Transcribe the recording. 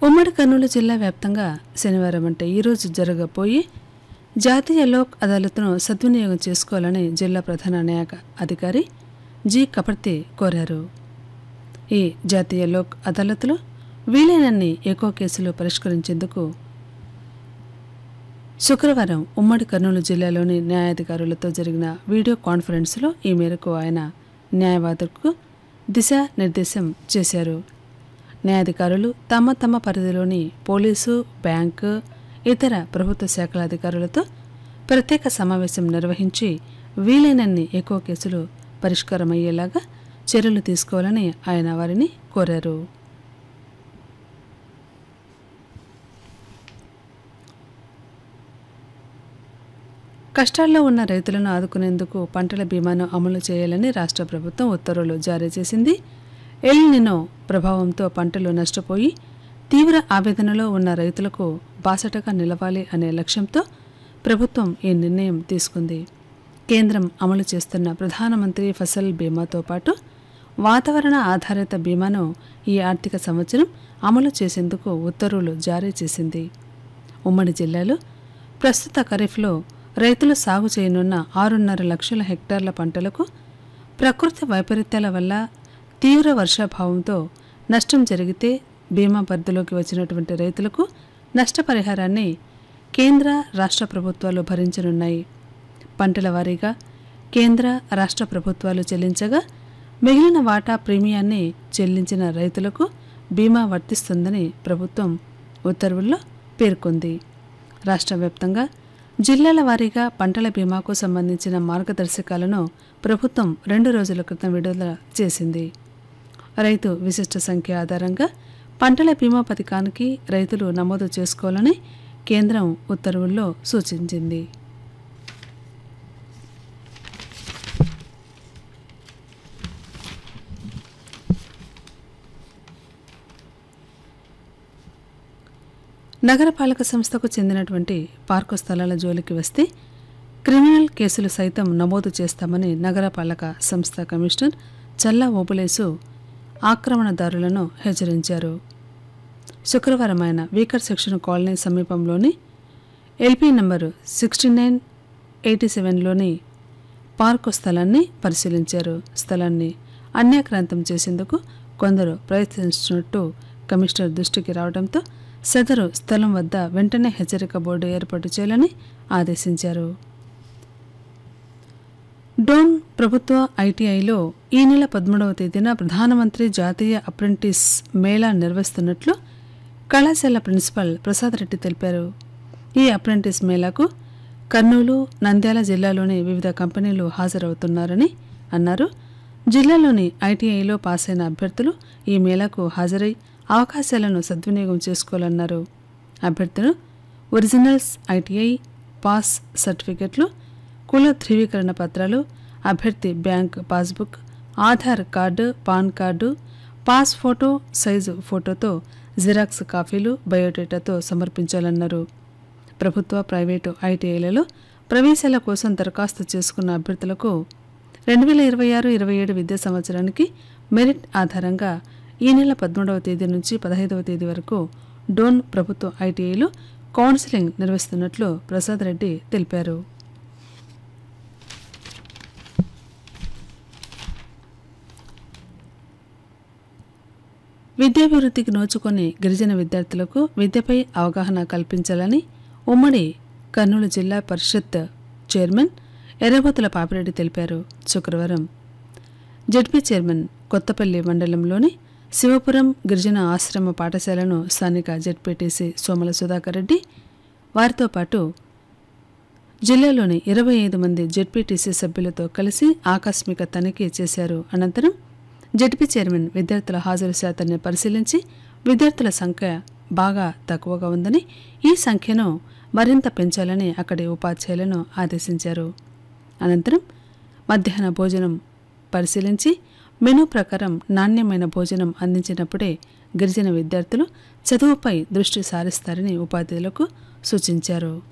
ఉమ్మడి కర్నూలు జిల్లా వ్యాప్తంగా శనివారం అంటే ఈరోజు జరగబోయే జాతీయ లోక్ అదాలత్ను సద్వినియోగం చేసుకోవాలని జిల్లా ప్రధాన న్యాయ అధికారి జి కపర్తి కోరారు ఈ జాతీయ లోక్ అదాలత్లో వీలైనన్ని ఎక్కువ కేసులు పరిష్కరించేందుకు శుక్రవారం ఉమ్మడి కర్నూలు జిల్లాలోని న్యాయాధికారులతో జరిగిన వీడియో కాన్ఫరెన్స్లో ఈ మేరకు ఆయన న్యాయవాదులకు దిశానిర్దేశం చేశారు న్యాయాధికారులు తమ తమ పరిధిలోని పోలీసు బ్యాంకు ఇతర ప్రభుత్వ శాఖల అధికారులతో ప్రత్యేక సమావేశం నిర్వహించి వీలైనన్ని ఎక్కువ కేసులు పరిష్కారమయ్యేలాగా చర్యలు తీసుకోవాలని ఆయన వారిని కోరారు కష్టాల్లో ఉన్న రైతులను ఆదుకునేందుకు పంటల బీమాను అమలు చేయాలని రాష్ట్ర ప్రభుత్వం ఉత్తర్వులు జారీ చేసింది ఎల్ నినో ప్రభావంతో పంటలు నష్టపోయి తీవ్ర ఆవేదనలో ఉన్న రైతులకు బాసటగా నిలవాలి అనే లక్ష్యంతో ప్రభుత్వం ఈ నిర్ణయం తీసుకుంది కేంద్రం అమలు చేస్తున్న ప్రధానమంత్రి ఫసల్ బీమాతో పాటు వాతావరణ ఆధారిత బీమాను ఈ ఆర్థిక సంవత్సరం అమలు చేసేందుకు ఉత్తర్వులు జారీ చేసింది ఉమ్మడి జిల్లాలో ప్రస్తుత ఖరీఫ్లో రైతులు సాగు చేయనున్న ఆరున్నర లక్షల హెక్టార్ల పంటలకు ప్రకృతి వైపరీత్యాల వల్ల తీవ్ర వర్షాభావంతో నష్టం జరిగితే బీమా పరిధిలోకి వచ్చినటువంటి రైతులకు నష్టపరిహారాన్ని కేంద్ర రాష్ట్ర ప్రభుత్వాలు భరించనున్నాయి పంటల వారీగా కేంద్ర రాష్ట్ర ప్రభుత్వాలు చెల్లించగా మిగిలిన వాటా ప్రీమియాన్ని చెల్లించిన రైతులకు బీమా వర్తిస్తుందని ప్రభుత్వం ఉత్తర్వుల్లో పేర్కొంది రాష్ట్ర వ్యాప్తంగా జిల్లాల వారీగా పంటల బీమాకు సంబంధించిన మార్గదర్శకాలను ప్రభుత్వం రెండు రోజుల క్రితం విడుదల చేసింది రైతు విశిష్ట సంఖ్య ఆధారంగా పంటల బీమా పథకానికి రైతులు నమోదు చేసుకోవాలని కేంద్రం ఉత్తర్వుల్లో సూచించింది నగరపాలక సంస్థకు చెందినటువంటి పార్కు స్థలాల జోలికి వస్తే క్రిమినల్ కేసులు సైతం నమోదు చేస్తామని నగరపాలక సంస్థ కమిషనర్ చల్లా ఓబులేసు ఆక్రమణదారులను హెచ్చరించారు శుక్రవారం ఆయన వీకర్ సెక్షన్ కాలనీ సమీపంలోని LP number sixty nine eighty సెవెన్లోని పార్కు స్థలాన్ని పరిశీలించారు స్థలాన్ని అన్యాక్రాంతం చేసేందుకు కొందరు ప్రయత్నించినట్టు కమిషనర్ దృష్టికి రావడంతో సదరు స్థలం వద్ద వెంటనే హెచ్చరిక బోర్డు ఏర్పాటు చేయాలని ఆదేశించారు డోన్ ప్రభుత్వ ఐటీఐలో ఈ నెల పదమూడవ తేదీన ప్రధానమంత్రి జాతీయ అప్రెంటిస్ మేళా నిర్వహిస్తున్నట్లు కళాశాల ప్రిన్సిపల్ ప్రసాద్ రెడ్డి తెలిపారు ఈ అప్రెంటిస్ మేళాకు కర్నూలు నంద్యాల జిల్లాలోని వివిధ కంపెనీలు హాజరవుతున్నారని అన్నారు జిల్లాలోని ఐటీఐలో పాస్ అయిన అభ్యర్థులు ఈ మేళాకు హాజరై అవకాశాలను సద్వినియోగం చేసుకోవాలన్నారు అభ్యర్థులు ఒరిజినల్స్ ఐటీఐ పాస్ సర్టిఫికెట్లు కుల ధృవీకరణ పత్రాలు అభ్యర్థి bank passbook Aadhaar card PAN card pass photo size ఫోటోతో జిరాక్స్ కాపీలు బయోడేటాతో సమర్పించాలన్నారు ప్రభుత్వ ప్రైవేటు ఐటీఐలలో ప్రవేశాల కోసం దరఖాస్తు చేసుకున్న అభ్యర్థులకు రెండు వేల ఇరవై ఆరు ఇరవై ఏడు విద్యా సంవత్సరానికి మెరిట్ ఆధారంగా ఈ నెల పదమూడవ తేదీ నుంచి పదహైదవ తేదీ వరకు డోన్ ప్రభుత్వ ఐటీఐలో కౌన్సిలింగ్ నిర్వహిస్తున్నట్లు ప్రసాద్ రెడ్డి తెలిపారు విద్యాభివృద్ధికి నోచుకొని గిరిజన విద్యార్థులకు విద్యపై అవగాహన కల్పించాలని ఉమ్మడి కర్నూలు జిల్లా పరిషత్ చైర్మన్ ఎర్రబోతుల పాపిరెడ్డి తెలిపారు శుక్రవారం జడ్పీ చైర్మన్ కొత్తపల్లి మండలంలోని శివపురం గిరిజన ఆశ్రమ పాఠశాలను స్థానిక జడ్పీటీసీ సోమల సుధాకర్ రెడ్డి వారితో పాటు జిల్లాలోని ఇరవై ఐదు మంది జడ్పీటీసీ సభ్యులతో కలిసి ఆకస్మిక తనిఖీ చేశారు అనంతరం జడ్పీ చైర్మన్ విద్యార్థుల హాజరు శాతాన్ని పరిశీలించి విద్యార్థుల సంఖ్య బాగా తక్కువగా ఉందని ఈ సంఖ్యను మరింత పెంచాలని అక్కడి ఉపాధ్యాయులను ఆదేశించారు అనంతరం మధ్యాహ్న భోజనం పరిశీలించి మెనూ ప్రకారం నాణ్యమైన భోజనం అందించినప్పుడే గిరిజన విద్యార్థులు చదువుపై దృష్టి సారిస్తారని ఉపాధ్యాయులకు సూచించారు